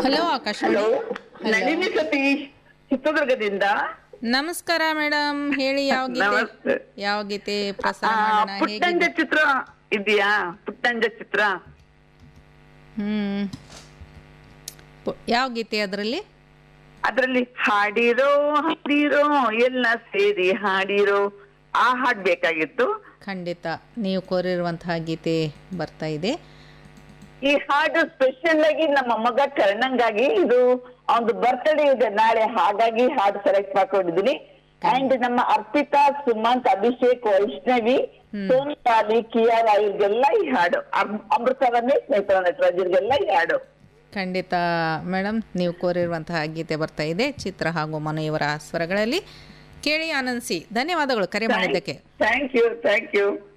Hello Akashvani hello Nalini Satish ಚಿತ್ರದುರ್ಗದಿಂದ ನಮಸ್ಕಾರ madam ಹೇಳಿ ಯಾವ ಗೀತೆ ನಮಸ್ತೆ. ಯಾವ ಗೀತೆ ಪ್ರಸಾರ ಆ, ಮಾಡೋಣ ಪುಟ್ಟಂಜ ಹೇಗಿದೆ ಚಿತ್ರ ಇದೆಯಾ ಪುಟ್ಟಂಜ ಚಿತ್ರ ಹ್ಮ್ ಪು- ಯಾವ ಗೀತೆ ಅದರಲ್ಲಿ ಅದ್ರಲ್ಲಿ ಹಾಡಿರೋ ಹಾಡಿರೋ ಎಲ್ಲ ಸೇರಿ ಹಾಡಿರೋ ಆ ಹಾಡ್ ಬೇಕಾಗಿತ್ತು ಖಂಡಿತ ನೀವು ಕೋರಿರುವಂತಹ ಗೀತೆ ಬರ್ತಾ ಇದೆ ಈ ಹಾಡು ಸ್ಪೆಷಲ್ ಆಗಿ ನಮ್ಮ ಮಗ ಕರ್ಣಂಗಾಗಿ ಇದು ಅವ್ನ ಬರ್ತ್ಡೇ ಇದೆ ನಾಳೆ ಹಾಗಾಗಿ ಹಾಡು ಸೆಲೆಕ್ಟ್ ಮಾಡ್ಕೊಂಡಿದ್ದೀನಿ ಅಂಡ್ ನಮ್ಮ ಅರ್ಪಿತಾ ಸುಮಂತ್ ಅಭಿಷೇಕ್ ವೈಷ್ಣವಿ ಸೋನಿಪಾಲಿ ಕಿಯಾರ ಇವ್ರಿಗೆಲ್ಲ ಈ ಹಾಡು ಅಮ್- ಅಮೃತವನ್ನೇ ಸ್ನೇಹಿತರ ನಟರಾಜರಿಗೆಲ್ಲ ಈ ಹಾಡು ಖಂಡಿತ ಮೇಡಮ್ ನೀವು ಕೋರಿರುವಂತಹ ಗೀತೆ ಬರ್ತಾ ಇದೆ ಚಿತ್ರ ಹಾಗೂ ಮನು ಇವರ ಸ್ವರಗಳಲ್ಲಿ ಕೇಳಿ ಆನಂದಿಸಿ ಧನ್ಯವಾದಗಳು ಕರೆ ಮಾಡಿದ್ದಕ್ಕೆ ಥ್ಯಾಂಕ್ ಯು ಥ್ಯಾಂಕ್ ಯು